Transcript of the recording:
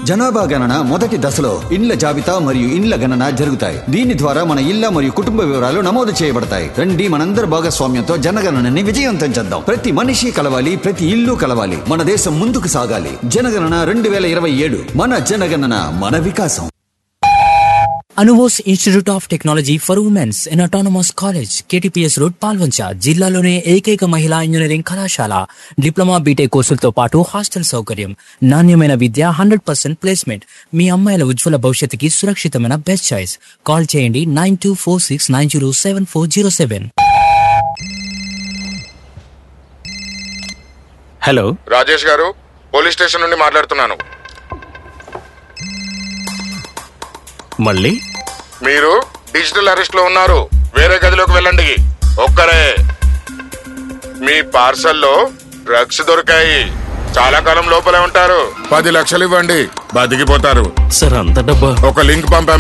జనాభా గణన మొదటి దశలో ఇండ్ల జాబితా మరియు ఇండ్ల గణన జరుగుతాయి దీని ద్వారా మన ఇళ్ల మరియు కుటుంబ వివరాలు నమోదు చేయబడతాయి రండి మనందరి భాగస్వామ్యంతో జనగణనని విజయవంతం చేద్దాం ప్రతి మనిషి కలవాలి ప్రతి ఇల్లు కలవాలి మన దేశం ముందుకు సాగాలి జనగణన రెండు వేల ఇరవై ఏడు మన జనగణన మన వికాసం అనువోస్ institute of technology for womens in autonomous college KTPS road Paloncha జిల్లాలోనే ఏకైక మహిళా ఇంజనీరింగ్ కళాశాల డిప్లొమా బీటెక్ కోర్సులతో పాటు హాస్టల్ సౌకర్యం నాణ్యమైన విద్య హండ్రెడ్ పర్సెంట్ ప్లేస్మెంట్ మీ అమ్మాయిల ఉజ్వల భవిష్యత్తుకి సురక్షితమైన బెస్ట్ చాయిస్ కాల్ చేయండి nine two four six nine zero seven four zero seven hello Rajesh garu police station నుండి మాట్లాడుతున్నాను మళ్ళీ మీరు డిజిటల్ అరెస్ట్ లో ఉన్నారు వేరే గదిలోకి వెళ్ళండి ఒక్కరే మీ పార్సల్లో డ్రగ్స్ దొరికాయి చాలా కాలం లోపలే ఉంటారు పది లక్షలు ఇవ్వండి బతికిపోతారు సార్ అంత డబ్బా ఒక లింక్ పంపాము